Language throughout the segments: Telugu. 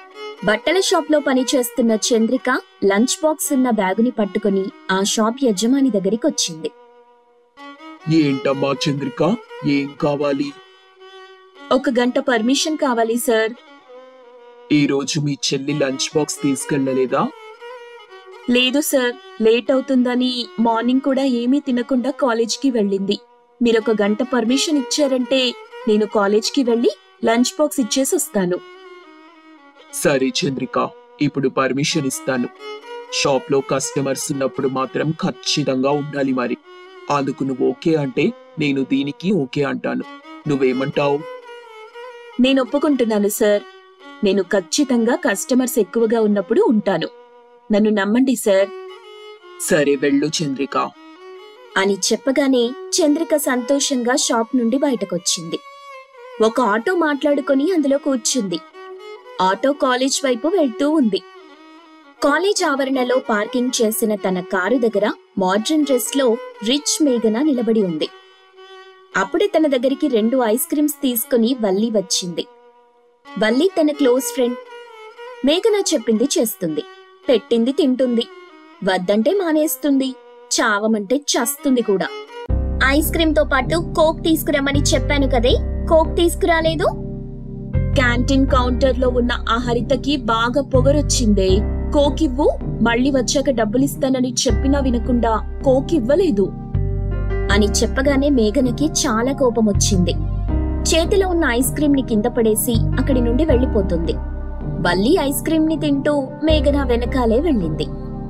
బట్టల షాప్లో పనిచేస్తున్న చంద్రిక లంచ్ బాక్స్ ఉన్న బ్యాగుని పట్టుకుని ఆ షాప్ యజమాని దగ్గరికి వచ్చింది ఏంటమ్మా చంద్రిక ఏం కావాలి ఒక గంట పర్మిషన్ కావాలి సార్ ఈ రోజు మీ చెల్లి లంచ్ బాక్స్ తీసుకెళ్ళలేదా లేదు సార్ లేట్ అవుతుందని మార్నింగ్ కూడా ఏమీ తినకుండా కాలేజ్కి వెళ్ళింది మీరొక గంట పర్మిషన్ ఇచ్చారంటే నేను కాలేజ్కి వెళ్ళి లంచ్ బాక్స్ ఇచ్చేసి వస్తాను సరే చంద్రిక ఇప్పుడు పర్మిషన్ ఇస్తాను షాప్లో కస్టమర్స్ ఉన్నప్పుడు మాత్రం ఖచ్చితంగా ఉండాలి మరి అందుకు నువ్వు ఓకే అంటే నేను దీనికి ఓకే అంటాను నువ్వేమంటావు నేను ఒప్పుకుంటున్నాను సార్ నేను ఖచ్చితంగా కస్టమర్స్ ఎక్కువగా ఉన్నప్పుడు ఉంటాను నన్ను నమ్మండి సార్ సరే వెళ్ళు చంద్రిక అని చెప్పగానే చంద్రిక సంతోషంగా షాప్ నుండి బయటకొచ్చింది ఒక ఆటో మాట్లాడుకొని అందులో కూర్చుంది ఆటో కాలేజ్ వైపు వెళ్తూ ఉంది కాలేజ్ ఆవరణలో పార్కింగ్ చేసిన తన కారు దగ్గర మోడ్రన్ డ్రెస్ లో రిచ్ మేఘన నిలబడి ఉంది అప్పుడే తన దగ్గరికి రెండు ఐస్ క్రీమ్స్ తీసుకుని వల్లి వచ్చింది వల్లి తన క్లోజ్ ఫ్రెండ్ మేఘన చెప్పింది చేస్తుంది పెట్టింది తింటుంది వద్దంటే మానేస్తుంది చావమంటే చస్తుంది కూడా ఐస్ క్రీమ్ తో పాటు కోక్ తీసుకురమ్మని చెప్పాను కదే కోక్ తీసుకురాలేదు క్యాంటీన్ కౌంటర్ లో ఉన్న ఆ హరితకి బాగా పొగరొచ్చిందే కోక్ ఇవ్వు మళ్ళీ వచ్చాక డబ్బులిస్తానని చెప్పినా వినకుండా కోక్ ఇవ్వలేదు అని చెప్పగానే మేఘనకి చాలా కోపం వచ్చింది చేతిలో ఉన్న ఐస్ క్రీమ్ ని కింద పడేసి అక్కడి నుండి వెళ్లిపోతుంది వల్లి ఐస్ క్రీమ్ ని తింటూ మేఘన వెనకాలే వెళ్ళింది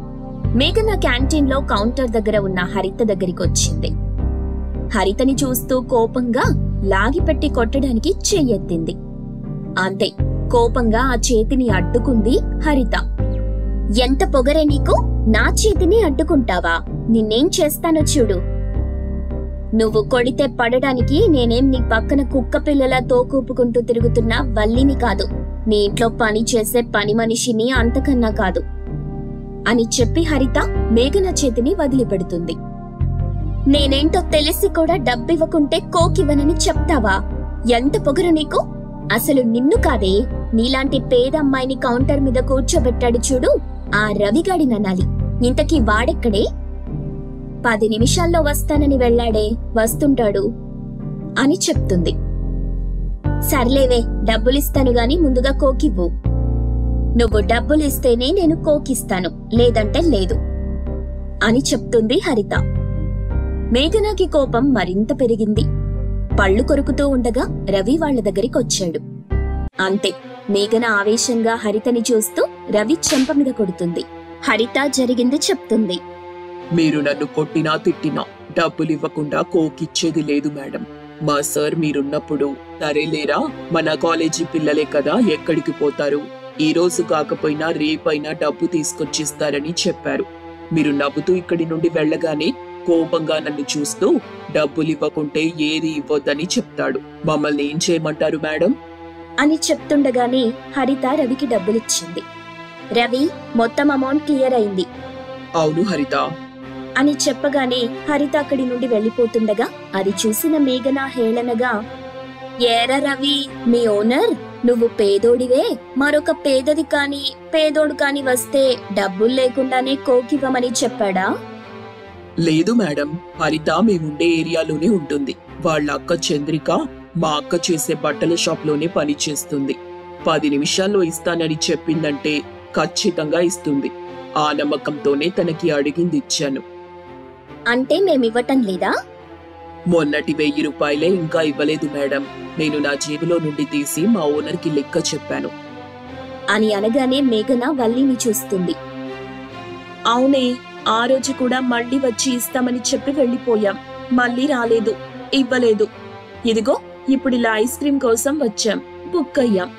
మేఘన క్యాంటీన్ లో కౌంటర్ దగ్గర ఉన్న హరిత దగ్గరికి వచ్చింది హరితని చూస్తూ కోపంగా లాగిపెట్టి కొట్టడానికి చెయ్యెత్తింది అంతే కోపంగా ఆ చేతిని అడ్డుకుంది హరిత ఎంత పొగరే నీకు నా చేతిని అడ్డుకుంటావా నిన్నేం చేస్తానో చూడు నువ్వు కొడితే పడడానికి నేనేం నీ పక్కన కుక్క పిల్లలా తోకూపుకుంటూ తిరుగుతున్న వల్లిని కాదు నీ ఇంట్లో పని చేసే పని మనిషిని అంతకన్నా కాదు అని చెప్పి హరిత మేఘన చేతిని వదిలిపెడుతుంది నేనేంటో తెలిసి కూడా డబ్బివ్వకుంటే కోకివ్వనని చెప్తావా ఎంత పొగరు నీకు అసలు నిన్ను కాదే నీలాంటి పేద అమ్మాయిని కౌంటర్ మీద కూర్చోబెట్టాడు చూడు ఆ రవిగాడి ననాలి ఇంతకీ వాడెక్కడే పది నిమిషాల్లో వస్తానని వెళ్ళాడే వస్తుంటాడు అని చెప్తుంది సర్లేవే డబ్బులిస్తాను గాని ముందుగా కోకివ్వు నువ్వు డబ్బులిస్తేనే నేను కోకిస్తాను లేదంటే లేదు అని చెప్తుంది హరిత మేఘనాకి కోపం మరింత పెరిగింది పళ్ళు కొరుకుతూ ఉండగా రవి వాళ్ళ దగ్గరికి వచ్చాడు అంతే మేఘన ఆవేశంగా హరితని చూస్తూ రవి చెంప మీద కొడుతుంది హరిత జరిగింది చెప్తుంది మీరు నన్ను కొట్టినా తిట్టినా డబ్బులు ఇవ్వకుండా కోకిచ్చేది లేదు మేడం మా సార్ మీరున్నప్పుడు సరేలేరా మన కాలేజీ పిల్లలే కదా ఎక్కడికి పోతారు ఈ రోజు కాకపోయినా రేపైనా డబ్బు తీసుకొచ్చిస్తారని చెప్పారు మీరు నవ్వుతూ ఇక్కడి నుండి వెళ్ళగానే కోపంగా నన్ను చూస్తూ డబ్బులు ఇవ్వకుంటే ఏది ఇవ్వొద్దని చెప్తాడు మమ్మల్ని ఏం చేయమంటారు మేడం అని చెప్తుండగానే హరిత రవికి డబ్బులిచ్చింది రవి మొత్తం అమౌంట్ క్లియర్ అయింది అవును హరిత అని చెప్పగానే హరిత అక్కడి నుండి వెళ్ళిపోతుండగా అది చూసిన మేఘన హేళనగా ఏరా రవి మీ ఓనర్ నువ్వు పేదోడివే మరొక పేదది కాని పేదోడు కాని వస్తే డబ్బులు లేకుండానే కోకివ్వమని చెప్పాడా లేదు మేడం హరిత మేముండే ఏరియాలోనే ఉంటుంది వాళ్ళ అక్క చంద్రిక మా అక్క చేసే బట్టల షాప్ లోనే పని చేస్తుంది పది నిమిషాల్లో ఇస్తానని చెప్పిందంటే ఖచ్చితంగా ఇస్తుంది ఆ నమ్మకంతోనే తనకి అడిగింది ఇచ్చాను అంటే మేమివ్వటం లేదా మొన్నటి వెయ్యి రూపాయలే ఇంకా ఇవ్వలేదు మేడం నేను నా జేబులో నుండి తీసి మా ఓనర్కి లెక్క చెప్పాను అని అనగానే మేఘన వల్లిని చూస్తుంది అవునే ఆ రోజు కూడా మళ్ళీ వచ్చి ఇస్తామని చెప్పి వెళ్ళిపోయాం మళ్ళీ రాలేదు ఇవ్వలేదు ఇదిగో ఇప్పుడు ఇలా ఐస్ క్రీం కోసం వచ్చాం బుక్ అయ్యాం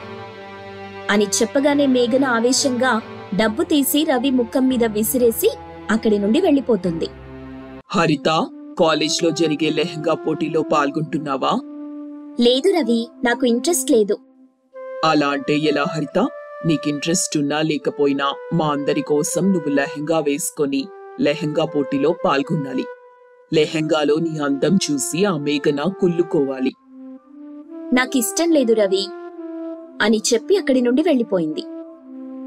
అని చెప్పగానే మేఘన ఆవేశంగా డబ్బు తీసి రవి ముఖం మీద విసిరేసి అక్కడి నుండి వెళ్ళిపోతుంది హరిత కాలేజ్లో జరిగే లెహంగా పోటీలో పాల్గొంటున్నావా లేదు రవి నాకు ఇంట్రెస్ట్ లేదు అలా అంటే ఎలా హరిత నీకు ఇంట్రెస్ట్ ఉన్నా లేకపోయినా మా అందరి కోసం నువ్వు లెహంగా వేసుకొని లెహంగా పోటీలో పాల్గొనాలి లెహంగాలో నీ అందం చూసి ఆ మేఘన కుళ్ళుకోవాలి నాకిష్టం లేదు రవి అని చెప్పి అక్కడి నుండి వెళ్ళిపోయింది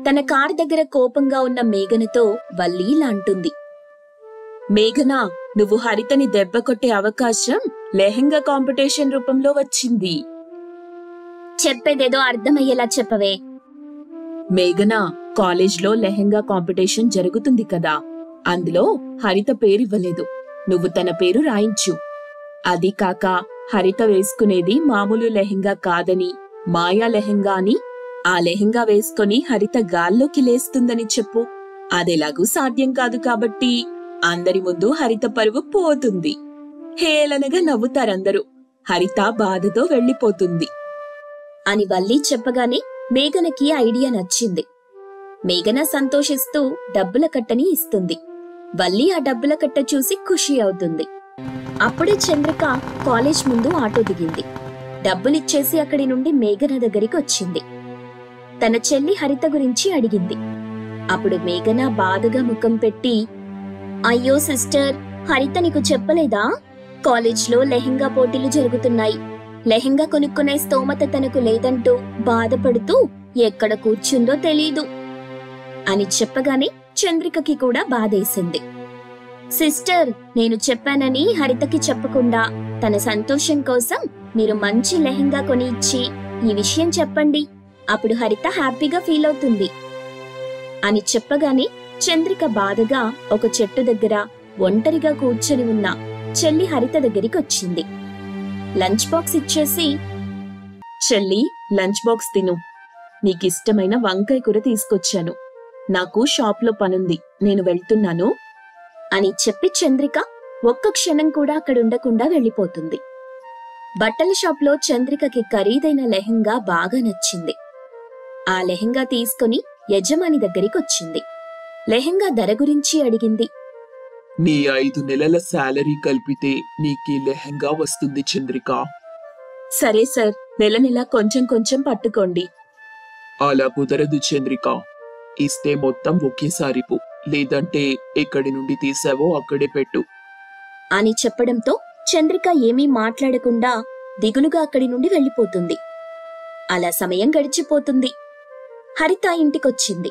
తన కార్ దగ్గర కోపంగా ఉన్న మేఘనతో వల్లి ఇలా అంటుంది మేఘనా నువ్వు హరితని దెబ్బ కొట్టే అవకాశం లెహంగా కాంపిటీషన్ రూపంలో వచ్చింది చెప్పేదేదో అర్థమయ్యేలా చెప్పవే మేఘనా కాలేజ్లో లెహంగా కాంపిటీషన్ జరుగుతుంది కదా అందులో హరిత పేరు ఇవ్వలేదు నువ్వు తన పేరు రాయించు అది కాక హరిత వేసుకునేది మామూలు లెహంగా కాదని మాయా లెహంగా అని ఆ లెహంగా వేసుకొని హరిత గాల్లోకి లేస్తుందని చెప్పు అదెలాగూ సాధ్యం కాదు కాబట్టి అందరి ముందు హరిత పరువు పోతుంది హేళనగా నవ్వుతారందరూ హరిత బాధతో వెళ్లిపోతుంది అని వల్లి చెప్పగానే మేఘనకి ఐడియా నచ్చింది మేఘన సంతోషిస్తూ డబ్బుల కట్టని ఇస్తుంది వల్లి ఆ డబ్బుల కట్ట చూసి ఖుషి అవుతుంది అప్పుడే చంద్రిక కాలేజ్ ముందు ఆటో దిగింది డబ్బులిచ్చేసి అక్కడి నుండి మేఘన దగ్గరికి వచ్చింది తన చెల్లి హరిత గురించి అడిగింది అప్పుడు మేఘన బాధగా ముఖం పెట్టి అయ్యో సిస్టర్ హరిత నీకు చెప్పలేదా కాలేజ్లో లెహంగా పోటీలు జరుగుతున్నాయి లెహంగా కొనుక్కునే స్తోమత తనకు లేదంటూ బాధపడుతూ ఎక్కడ కూర్చుందో తెలీదు అని చెప్పగానే చంద్రికకి కూడా బాధేసింది సిస్టర్ నేను చెప్పానని హరితకి చెప్పకుండా తన సంతోషం కోసం మీరు మంచి లెహంగా కొని ఇచ్చి ఈ విషయం చెప్పండి అప్పుడు హరిత హ్యాపీగా ఫీల్ అవుతుంది అని చెప్పగానే చంద్రిక బాధగా ఒక చెట్టు దగ్గర ఒంటరిగా కూర్చొని ఉన్న చెల్లి హరిత దగ్గరికి వచ్చింది లంచ్ బాక్స్ ఇచ్చేసి చెల్లి లంచ్ బాక్స్ తిను నీకిష్టమైన వంకాయ కూర తీసుకొచ్చాను నాకు షాప్లో పనుంది నేను వెళ్తున్నాను అని చెప్పి చంద్రిక ఒక్క క్షణం కూడా అక్కడ ఉండకుండా వెళ్ళిపోతుంది బట్టల షాప్లో చంద్రికకి ఖరీదైన లెహంగా బాగా నచ్చింది ఆ లెహంగా తీసుకుని యజమాని దగ్గరికి వచ్చింది లెహంగా ధర గురించి అడిగింది నీ ఐదు నెలల శాలరీ కలిపితే నీకీ లెహంగా వస్తుంది చంద్రిక సరే సార్ నెల నెల కొంచెం కొంచెం పట్టుకోండి అలా కుదరదు చంద్రిక ఇస్తే మొత్తం ఒకేసారి పో లేదంటే ఎక్కడి నుండి తీసావో అక్కడే పెట్టు అని చెప్పడంతో చంద్రిక ఏమీ మాట్లాడకుండా దిగులుగా అక్కడి నుండి వెళ్ళిపోతుంది అలా సమయం గడిచిపోతుంది హరిత ఇంటికొచ్చింది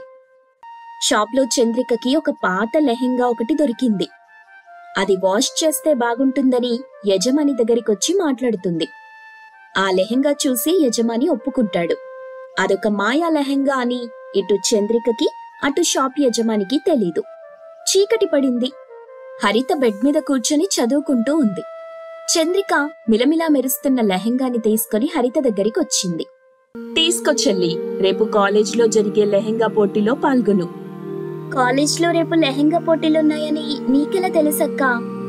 షాప్లో చంద్రికకి ఒక పాత లెహెంగా ఒకటి దొరికింది అది వాష్ చేస్తే బాగుంటుందని యజమాని దగ్గరికొచ్చి మాట్లాడుతుంది ఆ లెహెంగా చూసి యజమాని ఒప్పుకుంటాడు అదొక మాయా లెహెంగా అని ఇటు చంద్రికకి అటు షాప్ యజమానికి తెలీదు చీకటి పడింది హరిత బెడ్ మీద కూర్చొని చదువుకుంటూ ఉంది చంద్రిక మిలమిలా మెరుస్తున్న లెహంగాని తీసుకొని హరిత దగ్గరికి వచ్చింది తీసుకో చెల్లి రేపు కాలేజ్లో జరిగే లెహంగా పోటీలో పాల్గొను కాలేజ్లో రేపు లెహంగా పోటీలున్నాయని నీకెలా తెలుసక్కా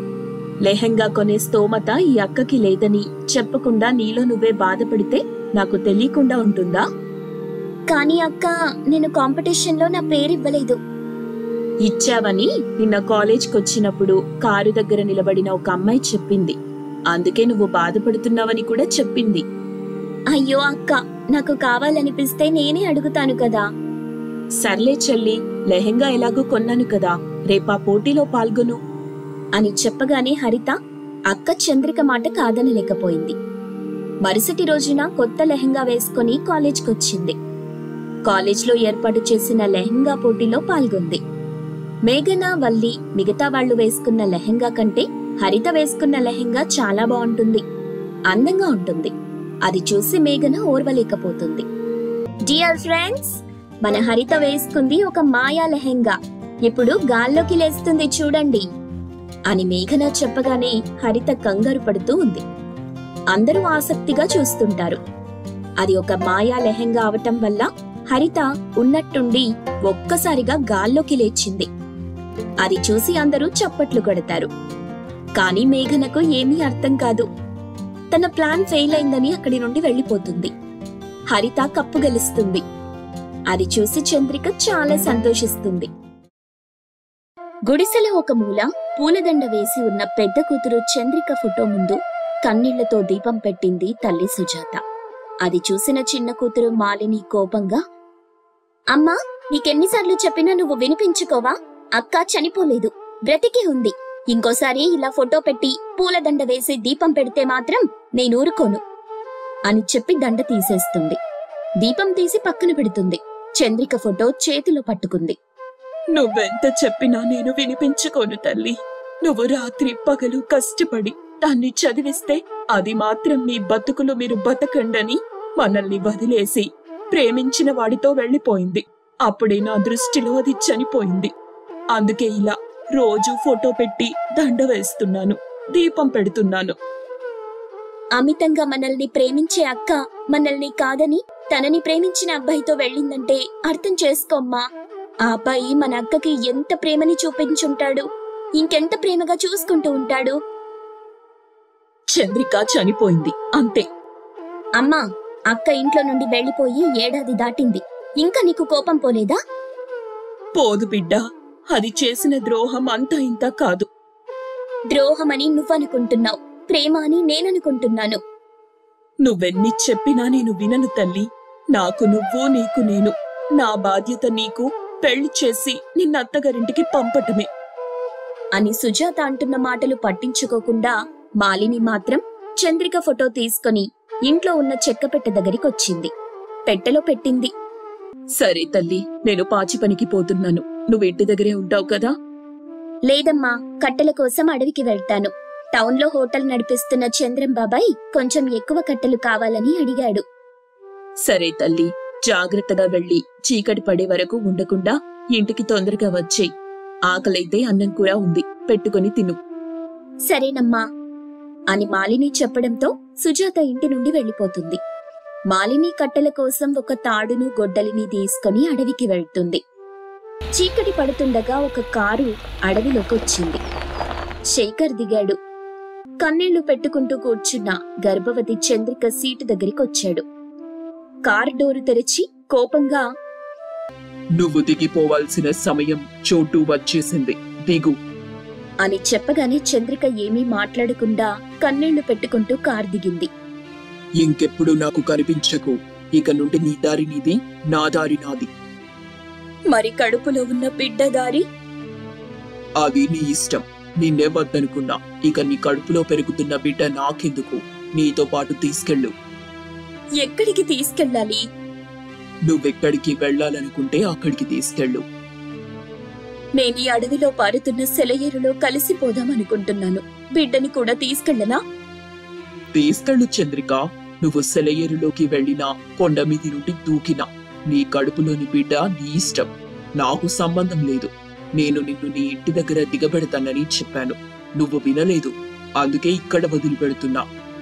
లెహంగా కొనే స్తోమత ఈ అక్కకి లేదని చెప్పకుండా నీలో నువ్వే బాధపడితే నాకు తెలియకుండా ఉంటుందా కానీ అక్క నేను కాంపిటీషన్లో నా పేరు ఇవ్వలేదు ఇచ్చావని నిన్న కాలేజ్కి వచ్చినప్పుడు కారు దగ్గర నిలబడిన ఒక అమ్మాయి చెప్పింది అందుకే నువ్వు బాధపడుతున్నావని కూడా చెప్పింది అయ్యో అక్క నాకు కావాలనిపిస్తే నేనే అడుగుతాను కదా సర్లే చెల్లి లెహంగా ఎలాగో కొన్నాను కదా రేపా పోటీలో పాల్గొను అని చెప్పగానే హరిత అక్క చంద్రిక మాట కాదనలేకపోయింది మరుసటి రోజున కొత్త లెహంగా వేసుకుని కాలేజ్కొచ్చింది కాలేజ్లో ఏర్పాటు చేసిన లెహంగా పోటీలో పాల్గొంది మేఘన వల్లి మిగతా వాళ్ళు వేసుకున్న లెహంగా కంటే హరిత వేసుకున్న లెహంగా చాలా బాగుంటుంది అందంగా ఉంటుంది అది చూసి మేఘన ఓర్వలేకపోతుంది డియర్ ఫ్రెండ్స్ మన హరిత వేసుకుంది ఒక మాయా లెహంగా ఇప్పుడు గాల్లోకి లేస్తుంది చూడండి అని మేఘన చెప్పగానే హరిత కంగారు పడుతూ ఉంది అందరూ ఆసక్తిగా చూస్తుంటారు అది ఒక మాయా లెహంగా అవటం వల్ల హరిత ఉన్నట్టుండి ఒక్కసారిగా గాల్లోకి లేచింది అది చూసి అందరూ చప్పట్లు కొడతారు కానీ మేఘనకు ఏమీ అర్థం కాదు తన ప్లాన్ ఫెయిల్ అయిందని అక్కడి నుండి వెళ్ళిపోతుంది హరిత కప్పు గెలుస్తుంది అది చూసి చంద్రిక చాలా సంతోషిస్తుంది గుడిసెలో ఒక మూల పూలదండ వేసి ఉన్న పెద్ద కూతురు చంద్రిక ఫోటో ముందు కన్నీళ్లతో దీపం పెట్టింది తల్లి సుజాత అది చూసిన చిన్న కూతురు మాలిని కోపంగా అమ్మా నీకెన్నిసార్లు చెప్పినా నువ్వు వినిపించుకోవా అక్క చనిపోలేదు బ్రతికి ఉంది ఇంకోసారి ఇలా ఫోటో పెట్టి పూలదండ వేసి దీపం పెడితే మాత్రం నేను ఊరుకోను అని చెప్పి దండ తీసేస్తుంది దీపం తీసి పక్కన పెడుతుంది చంద్రిక ఫోటో చేతిలో పట్టుకుంది నువ్వెంత చెప్పినా నేను వినిపించుకోను తల్లి నువ్వు రాత్రి పగలు కష్టపడి దాన్ని చదివిస్తే అది మాత్రం మీ బతుకులు మీరు బతకండని మనల్ని వదిలేసి ప్రేమించిన వాడితో వెళ్ళిపోయింది అప్పుడే నా దృష్టిలో అది చనిపోయింది అందుకే ఇలా రోజు ఫోటో పెట్టి దండ వేస్తున్నాను దీపం పెడుతున్నాను అమితంగా మనల్ని ప్రేమించే అక్క మనల్ని కాదని తనని ప్రేమించిన అబ్బాయితో వెళ్ళిందంటే అర్థం చేసుకోమ్మా ఆ అబ్బాయి మన అక్కకి ఎంత ప్రేమని చూపించుంటాడు ఇంకెంత ప్రేమగా చూసుకుంటూ ఉంటాడు చంద్రిక చనిపోయింది అంతే అమ్మా అక్క ఇంట్లో నుండి వెళ్ళిపోయి ఏడాది దాటింది ఇంకా నీకు కోపం పోలేదా పోదు బిడ్డ అది చేసిన ద్రోహం అంతా ఇంత కాదు ద్రోహమని నువ్వనుకుంటున్నావు ప్రేమ అని నేననుకుంటున్నాను నువ్వెన్ని చెప్పినా నేను వినను తల్లి నాకు నువ్వు నీకు నేను నా బాధ్యత నీకు పెళ్లి చేసి నిన్న అత్తగారింటికి పంపటమే అని సుజాత అంటున్న మాటలు పట్టించుకోకుండా మాలిని మాత్రం చంద్రిక ఫోటో తీసుకొని ఇంట్లో ఉన్న చెక్క పెట్టె దగ్గరికొచ్చింది పెట్టెలో పెట్టింది సరే తల్లి నేను పాచి పనికి పోతున్నాను నువ్వు ఇంటి దగ్గరే ఉంటావు కదా లేదమ్మా కట్టెల కోసం అడవికి వెళ్తాను టౌన్లో హోటల్ నడిపిస్తున్న చంద్రం బాబాయ్ కొంచెం ఎక్కువ కట్టెలు కావాలని అడిగాడు సరే తల్లి జాగ్రత్తగా వెళ్ళి చీకటి పడే వరకు ఉండకుండా ఇంటికి తొందరగా వచ్చేయ్ ఆకలైతే అన్నం కూర ఉంది పెట్టుకొని తిను సరేనమ్మా అని మాలిని చెప్పడంతో సుజాత ఇంటి నుండి వెళ్ళిపోతుంది మాలిని కట్టెల కోసం ఒక తాడును గొడ్డలిని తీసుకొని అడవికి వెళ్తుంది చీకటి పడుతుండగా ఒక కారు అడవిలోకొచ్చింది శేఖర్ దిగాడు కన్నీళ్లు పెట్టుకుంటూ కూర్చున్న గర్భవతి చంద్రిక సీటు దగ్గరికొచ్చాడు కారు డోరు తెరిచి కోపంగా నువ్వు దిగిపోవాల్సిన సమయం చోటు వచ్చేసింది దిగు అని చెప్పగానే చంద్రిక ఏమీ మాట్లాడకుండా కన్నీళ్లు పెట్టుకుంటూ కారు దిగింది ఇంకెప్పుడు నాకు కనిపించకు ఇక నుండి నీ దారి నీది నా దారి నాది మరి కడుపులో ఉన్న బిడ్డ దారి అది నీ ఇష్టం నిన్నే వద్దనుకున్నా ఇక నీ కడుపులో పెరుగుతున్న బిడ్డ నాకెందుకు నీతో పాటు తీసుకెళ్ళు ఎక్కడికి తీసుకెళ్ళాలి నువ్వెక్కడికి వెళ్ళాలనుకుంటే అక్కడికి తీసుకెళ్ళు నేను ఈ అడవిలో పారుతున్న సెలయేరులో కలిసిపోదాం అనుకుంటున్నాను బిడ్డని కూడా తీసుకెళ్ళనా తీసుకెళ్ళు చంద్రిక నువ్వు సెలయేరులోకి వెళ్ళినా కొండ మీది నుండి దూకినా నీ కడుపులోని బిడ్డ నీ ఇష్టం నాకు సంబంధం లేదు నేను నిన్ను నీ ఇంటి దగ్గర దిగబెడతానని చెప్పాను నువ్వు వినలేదు అందుకే ఇక్కడ వదిలిపెడుతున్నా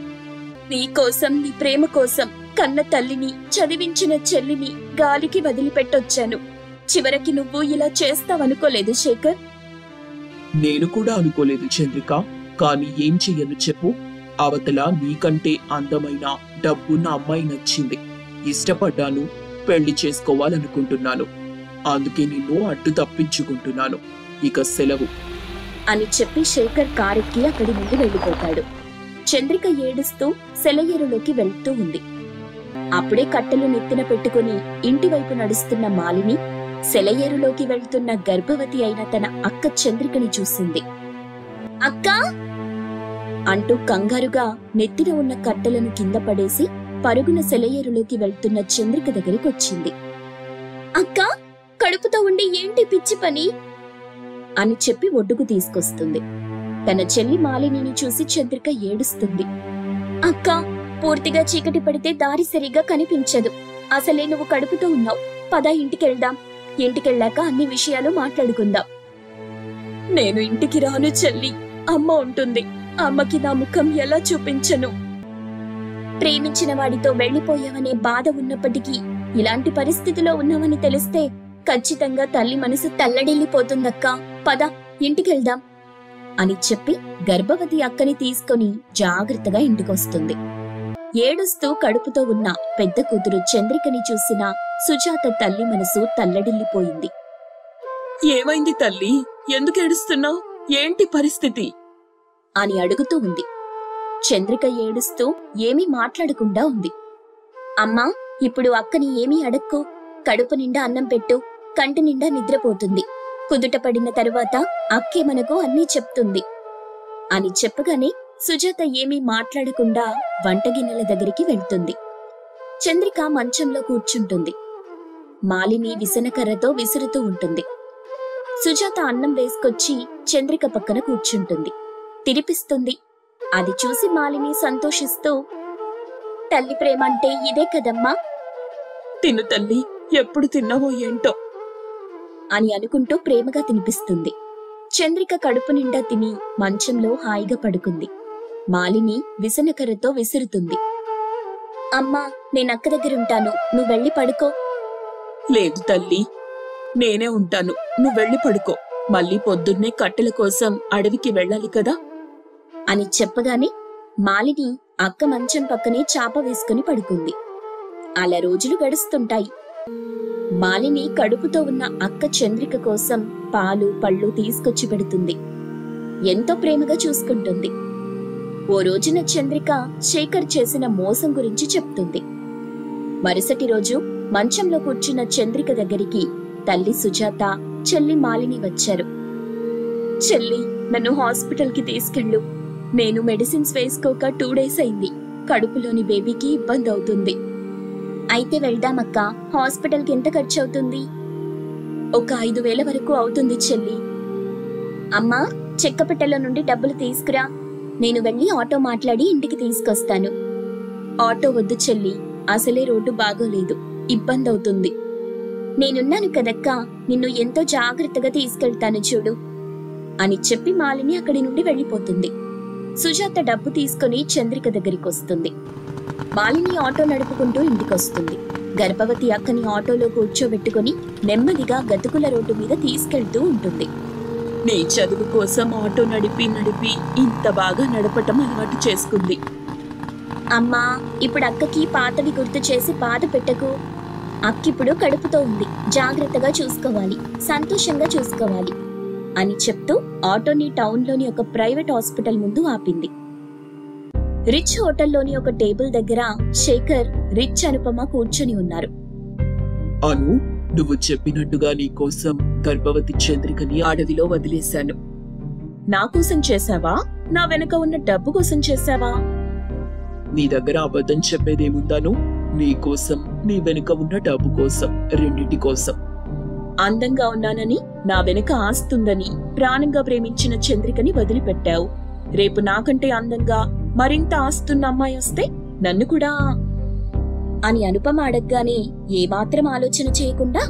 నీ కోసం నీ ప్రేమ కోసం కన్న తల్లిని చదివించిన చెల్లిని గాలికి వదిలిపెట్టొచ్చాను చివరికి నువ్వు ఇలా చేస్తావనుకోలేదు శేఖర్ నేను కూడా అనుకోలేదు చంద్రిక కానీ ఏం చెయ్యను చెప్పు అవతల నీకంటే అందమైన డబ్బున్న అమ్మాయి నచ్చింది ఇష్టపడ్డాను పెళ్లి చేసుకోవాలనుకుంటున్నాను అందుకే నిన్ను అడ్డు తప్పించుకుంటున్నాను ఇక సెలవు అని చెప్పి శేఖర్ కారెక్కి అక్కడి నుండి వెళ్ళిపోతాడు చంద్రిక ఏడుస్తూ సెలయేరులోకి వెళ్తూ ఉంది అప్పుడే కట్టెలు నెత్తిన పెట్టుకుని ఇంటి వైపు నడుస్తున్న మాలిని సెలయేరులోకి వెళ్తున్న గర్భవతి అయిన తన అక్క చంద్రికని చూసింది అక్కా అంటూ కంగారుగా నెత్తిన ఉన్న కట్టెలను కింద పడేసి పరుగున సెలయేరులోకి వెళ్తున్న చంద్రిక దగ్గరికి వచ్చింది అక్క కడుపుతో ఉండి ఏంటి పిచ్చి పని అని చెప్పి ఒడ్డుకు తీసుకొస్తుంది తన చెల్లి మాలినిని చూసి చంద్రిక ఏడుస్తుంది అక్క పూర్తిగా చీకటి పడితే దారి సరిగ్గా కనిపించదు అసలే నువ్వు కడుపుతో ఉన్నావు పద ఇంటికెళ్దాం ఇంటికెళ్ళాక అన్ని విషయాలు మాట్లాడుకుందాం నేను ఇంటికి రాను చెల్లి అమ్మ ఉంటుంది అమ్మకి నా ముఖం ఎలా చూపించను ప్రేమించిన వాడితో వెళ్లిపోయావనే బాధ ఉన్నప్పటికీ ఇలాంటి పరిస్థితిలో ఉన్నావని తెలిస్తే ఖచ్చితంగా తల్లి మనసు తల్లడిల్లిపోతుందక్కా పద ఇంటికెళ్దాం అని చెప్పి గర్భవతి అక్కని తీసుకొని జాగ్రత్తగా ఇంటికొస్తుంది ఏడుస్తూ కడుపుతో ఉన్న పెద్ద కూతురు చంద్రికని చూసిన సుజాత తల్లి మనసు తల్లడిల్లిపోయింది ఏమైంది తల్లి ఎందుకు ఏడుస్తున్నావు ఏంటి పరిస్థితి అని అడుగుతూ ఉంది చంద్రిక ఏడుస్తూ ఏమీ మాట్లాడకుండా ఉంది అమ్మా ఇప్పుడు అక్కని ఏమీ అడక్కు కడుపు నిండా అన్నం పెట్టు కంటి నిండా నిద్రపోతుంది కుదుట పడిన తరువాత అక్కే మనకు అన్నీ చెప్తుంది అని చెప్పగానే సుజాత ఏమీ మాట్లాడకుండా వంటగిన్నెల దగ్గరికి వెళ్తుంది చంద్రిక మంచంలో కూర్చుంటుంది మాలిని విసనకర్రతో విసురుతూ ఉంటుంది సుజాత అన్నం వేసుకొచ్చి చంద్రిక పక్కన కూర్చుంటుంది తినిపిస్తుంది అది చూసి మాలిని సంతోషిస్తూ తల్లి ప్రేమ అంటే ఇదే కదమ్మా తిను తల్లి ఎప్పుడు తిన్నావో ఏంటో అని అనుకుంటూ ప్రేమగా తినిపిస్తుంది చంద్రిక కడుపు నిండా తిని మంచంలో హాయిగా పడుకుంది మాలిని విసనకర్రతో విసురుతుంది అమ్మా నేను అక్క దగ్గరుంటాను నువ్వు వెళ్ళి పడుకో లేదు తల్లి నేనే ఉంటాను నువ్వు వెళ్ళి పడుకో మళ్ళీ పొద్దున్నే కట్టెల కోసం అడవికి వెళ్ళాలి కదా అని చెప్పగానే మాలిని అక్క మంచం పక్కనే చాప వేసుకుని పడుకుంది అలా రోజులు గడుస్తుంటాయి మాలిని కడుపుతో ఉన్న అక్క చంద్రిక కోసం పాలు పళ్ళు తీసుకొచ్చి పెడుతుంది ఎంతో ప్రేమగా చూసుకుంటుంది ఓ రోజున చంద్రిక శేఖర్ చేసిన మోసం గురించి చెప్తుంది మరుసటి రోజు మంచంలో కూర్చున్న చంద్రిక దగ్గరికి తల్లి సుజాత చెల్లి మాలిని వచ్చారు చెల్లి నన్ను హాస్పిటల్కి తీసుకెళ్ళు నేను మెడిసిన్స్ వేసుకోక టూ డేస్ అయింది కడుపులోని బేబీకి ఇబ్బంది అవుతుంది అయితే వెళ్దామక్క హాస్పిటల్కి ఎంత ఖర్చు అవుతుంది ఒక ఐదు వేల వరకు అవుతుంది చెల్లి అమ్మా చెక్కపెట్టెలో నుండి డబ్బులు తీసుకురా నేను వెళ్ళి ఆటో మాట్లాడి ఇంటికి తీసుకొస్తాను ఆటో వద్దు చెల్లి అసలే రోడ్డు బాగోలేదు ఇబ్బంది అవుతుంది నేనున్నాను కదక్క నిన్ను ఎంతో జాగ్రత్తగా తీసుకెళ్తాను చూడు అని చెప్పి మాలిని అక్కడి నుండి వెళ్ళిపోతుంది సుజాత డబ్బు తీసుకుని చంద్రిక దగ్గరికి వస్తుంది మాలిని ఆటో నడుపుకుంటూ ఇంటికొస్తుంది గర్భవతి అక్కని ఆటోలో కూర్చోబెట్టుకుని నెమ్మదిగా గతుకుల రోడ్డు మీద తీసుకెళ్తూ ఉంటుంది నీ చదువు కోసం ఆటో నడిపి నడిపి ఇంత బాగా నడపటం అలవాటు చేసుకుంది అమ్మా ఇప్పుడు అక్కకి పాతవి గుర్తు చేసి బాధ పెట్టకు అక్కిప్పుడు కడుపుతో ఉంది జాగ్రత్తగా చూసుకోవాలి సంతోషంగా చూసుకోవాలి అని చెప్తూ ఆటోని టౌన్లోని ఒక ప్రైవేట్ హాస్పిటల్ ముందు ఆపింది రిచ్ హోటల్లోని ఒక టేబుల్ దగ్గర శేఖర్ రిచ్ అనుపమ కూర్చొని ఉన్నారు అను నువ్వు చెప్పినట్టుగా నీ కోసం గర్భవతి చంద్రికని అడవిలో వదిలేశాను నా కోసం చేశావా నా వెనక ఉన్న డబ్బు కోసం చేశావా నీ దగ్గర అబద్ధం చెప్పేదేముందాను నీ కోసం నీ వెనుక ఉన్న డబ్బు కోసం రెండింటి కోసం అందంగా ఉన్నానని నా వెనక ఆస్తుందని ప్రాణంగా ప్రేమించిన చంద్రికని వదిలిపెట్టావు రేపు నాకంటే అందంగా మరింత ఆస్తున్న అమ్మాయి వస్తే నన్ను కూడా అని అనుపమ అడగగానే ఏమాత్రం ఆలోచన చేయకుండా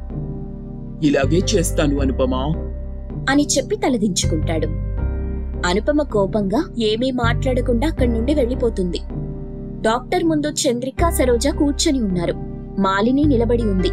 ఇలాగే చేస్తాను అనుపమా అని చెప్పి తలదించుకుంటాడు అనుపమ కోపంగా ఏమీ మాట్లాడకుండా అక్కడి నుండి వెళ్ళిపోతుంది డాక్టర్ ముందు చంద్రిక సరోజ కూర్చొని ఉన్నారు మాలిని నిలబడి ఉంది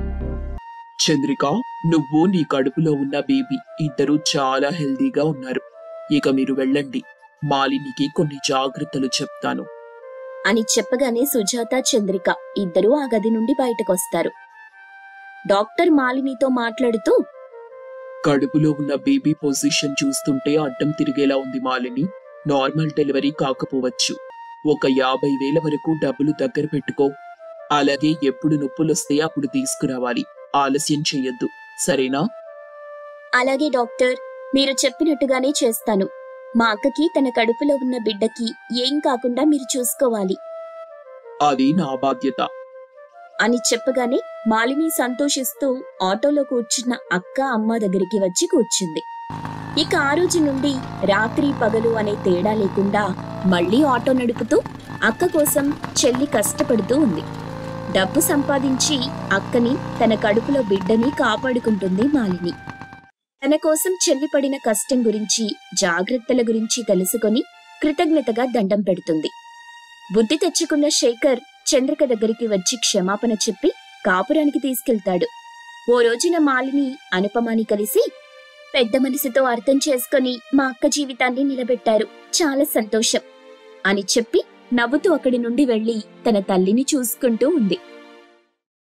చంద్రిక నువ్వు నీ కడుపులో ఉన్న బేబీ ఇద్దరు చాలా హెల్దీగా ఉన్నారు ఇక మీరు వెళ్ళండి మాలినికి కొన్ని జాగ్రత్తలు చెప్తాను అని చెప్పగానే సుజాత చంద్రిక ఇద్దరూ ఆ గది నుండి బయటకొస్తారు డాక్టర్ మాలినితో మాట్లాడుతూ కడుపులో ఉన్న బేబీ పొజిషన్ చూస్తుంటే అడ్డం తిరిగేలా ఉంది మాలిని నార్మల్ డెలివరీ కాకపోవచ్చు ఒక యాభై వేల వరకు డబ్బులు దగ్గర పెట్టుకో అలాగే ఎప్పుడు నొప్పులొస్తే అప్పుడు తీసుకురావాలి ఆలస్యం చెయ్యొద్దు సరేనా అలాగే డాక్టర్ మీరు చెప్పినట్టుగానే చేస్తాను మా అక్కకి తన కడుపులో ఉన్న బిడ్డకి ఏం కాకుండా మీరు చూసుకోవాలి అది నా బాధ్యత అని చెప్పగానే మాలిని సంతోషిస్తూ ఆటోలో కూర్చున్న అక్క అమ్మ దగ్గరికి వచ్చి కూర్చుంది ఇక ఆ రోజు నుండి రాత్రి పగలు అనే తేడా లేకుండా మళ్ళీ ఆటో నడుపుతూ అక్క కోసం చెల్లి కష్టపడుతూ ఉంది డబ్బు సంపాదించి అక్కని తన కడుపులో బిడ్డని కాపాడుకుంటుంది మాలిని తన కోసం చెల్లి పడిన కష్టం గురించి జాగ్రత్తల గురించి తెలుసుకొని కృతజ్ఞతగా దండం పెడుతుంది బుద్ధి తెచ్చుకున్న శేఖర్ చంద్రిక దగ్గరికి వచ్చి క్షమాపణ చెప్పి కాపురానికి తీసుకెళ్తాడు ఓ రోజున మాలిని అనుపమాని కలిసి పెద్ద మనసుతో అర్థం చేసుకొని మా అక్క జీవితాన్ని నిలబెట్టారు చాలా సంతోషం అని చెప్పి నవ్వుతూ అక్కడి నుండి వెళ్లి తన తల్లిని చూసుకుంటూ ఉంది